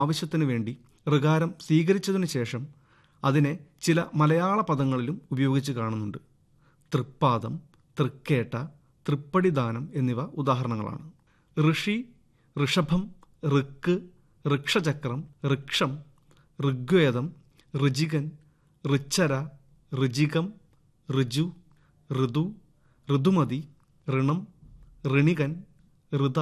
ആവശ്യത്തിനു വേണ്ടി ഋകാരം സ്വീകരിച്ചതിനു ശേഷം അതിനെ ചില മലയാള പദങ്ങളിലും ഉപയോഗിച്ച് കാണുന്നുണ്ട് തൃപ്പാദം തൃക്കേട്ട തൃപ്പടിദാനം എന്നിവ ഉദാഹരണങ്ങളാണ് ഋഷി ഋഷഭം ഋക്ക് ഋക്ഷചക്രം ഋക്ഷം ഋഗ്വേദം ഋജികൻ ഋച്ചര ഋജികം ഋജു ഋതു ഋതുമതി ഋണം ഋണികൻ ഋത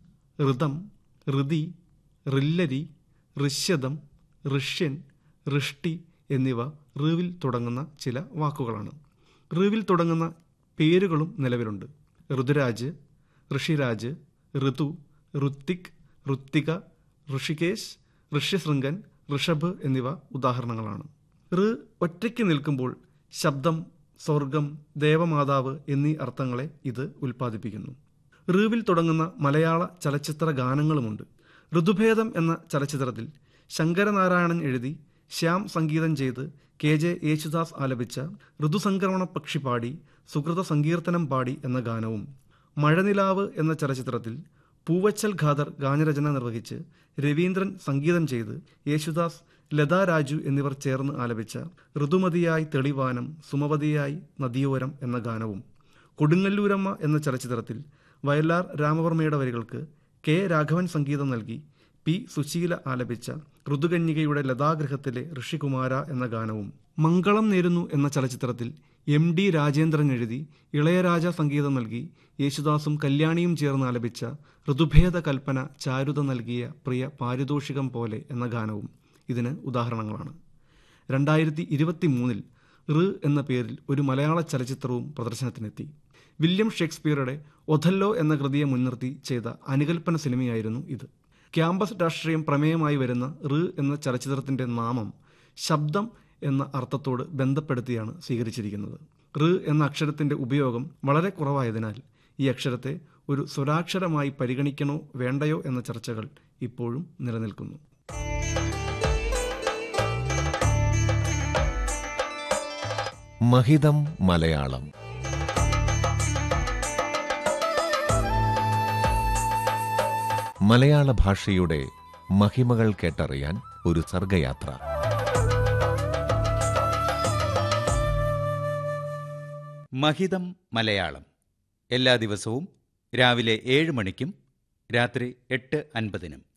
ഋതം ഋതി ഋല്ലരി ഋഷ്യതം ഋഷ്യൻ ഋഷ്ടി എന്നിവ ഋവിൽ തുടങ്ങുന്ന ചില വാക്കുകളാണ് ഋവിൽ തുടങ്ങുന്ന പേരുകളും നിലവിലുണ്ട് ഋതുരാജ് ഋഷിരാജ് ഋതു ഋത്തിക് ഋത്തിക ഋഷികേശ് ഋഷ്യശൃംഗൻ ഋഷഭ് എന്നിവ ഉദാഹരണങ്ങളാണ് ഋ ഒറ്റയ്ക്ക് നിൽക്കുമ്പോൾ ശബ്ദം സ്വർഗം ദേവമാതാവ് എന്നീ അർത്ഥങ്ങളെ ഇത് ഉൽപ്പാദിപ്പിക്കുന്നു ഋവിൽ തുടങ്ങുന്ന മലയാള ചലച്ചിത്ര ഗാനങ്ങളുമുണ്ട് ഋതുഭേദം എന്ന ചലച്ചിത്രത്തിൽ ശങ്കരനാരായണൻ എഴുതി ശ്യാം സംഗീതം ചെയ്ത് കെ ജെ യേശുദാസ് ആലപിച്ച ഋതുസംക്രമണ പക്ഷി പാടി സുഹൃത സങ്കീർത്തനം പാടി എന്ന ഗാനവും മഴനിലാവ് എന്ന ചലച്ചിത്രത്തിൽ പൂവച്ചൽ ഖാദർ ഗാനരചന നിർവഹിച്ച് രവീന്ദ്രൻ സംഗീതം ചെയ്ത് യേശുദാസ് ലതാ രാജു എന്നിവർ ചേർന്ന് ആലപിച്ച ഋതുമതിയായി തെളിവാനം സുമവതിയായി നദിയോരം എന്ന ഗാനവും കൊടുങ്ങല്ലൂരമ്മ എന്ന ചലച്ചിത്രത്തിൽ വയലാർ രാമവർമ്മയുടെ വരികൾക്ക് കെ രാഘവൻ സംഗീതം നൽകി പി സുശീല ആലപിച്ച ഋതുകന്യകയുടെ ലതാഗൃഹത്തിലെ ഋഷികുമാര എന്ന ഗാനവും മംഗളം നേരുന്നു എന്ന ചലച്ചിത്രത്തിൽ എം ഡി രാജേന്ദ്രൻ എഴുതി ഇളയരാജ സംഗീതം നൽകി യേശുദാസും കല്യാണിയും ചേർന്ന് ആലപിച്ച ഋതുഭേദ കൽപ്പന ചാരുത നൽകിയ പ്രിയ പാരിതോഷികം പോലെ എന്ന ഗാനവും ഇതിന് ഉദാഹരണങ്ങളാണ് രണ്ടായിരത്തി ഇരുപത്തി മൂന്നിൽ റ് എന്ന പേരിൽ ഒരു മലയാള ചലച്ചിത്രവും പ്രദർശനത്തിനെത്തി വില്യം ഷേക്സ്പിയറുടെ ഒഥല്ലോ എന്ന കൃതിയെ മുൻനിർത്തി ചെയ്ത അനുകൽപ്പന സിനിമയായിരുന്നു ഇത് ക്യാമ്പസ് രാഷ്ട്രീയം പ്രമേയമായി വരുന്ന റ് എന്ന ചലച്ചിത്രത്തിന്റെ നാമം ശബ്ദം എന്ന അർത്ഥത്തോട് ബന്ധപ്പെടുത്തിയാണ് സ്വീകരിച്ചിരിക്കുന്നത് റ് എന്ന അക്ഷരത്തിന്റെ ഉപയോഗം വളരെ കുറവായതിനാൽ ഈ അക്ഷരത്തെ ഒരു സ്വരാക്ഷരമായി പരിഗണിക്കണോ വേണ്ടയോ എന്ന ചർച്ചകൾ ഇപ്പോഴും നിലനിൽക്കുന്നു മഹിതം മലയാളം മലയാള ഭാഷയുടെ മഹിമകൾ കേട്ടറിയാൻ ഒരു സർഗയാത്ര മഹിതം മലയാളം എല്ലാ ദിവസവും രാവിലെ ഏഴ് മണിക്കും രാത്രി എട്ട് അൻപതിനും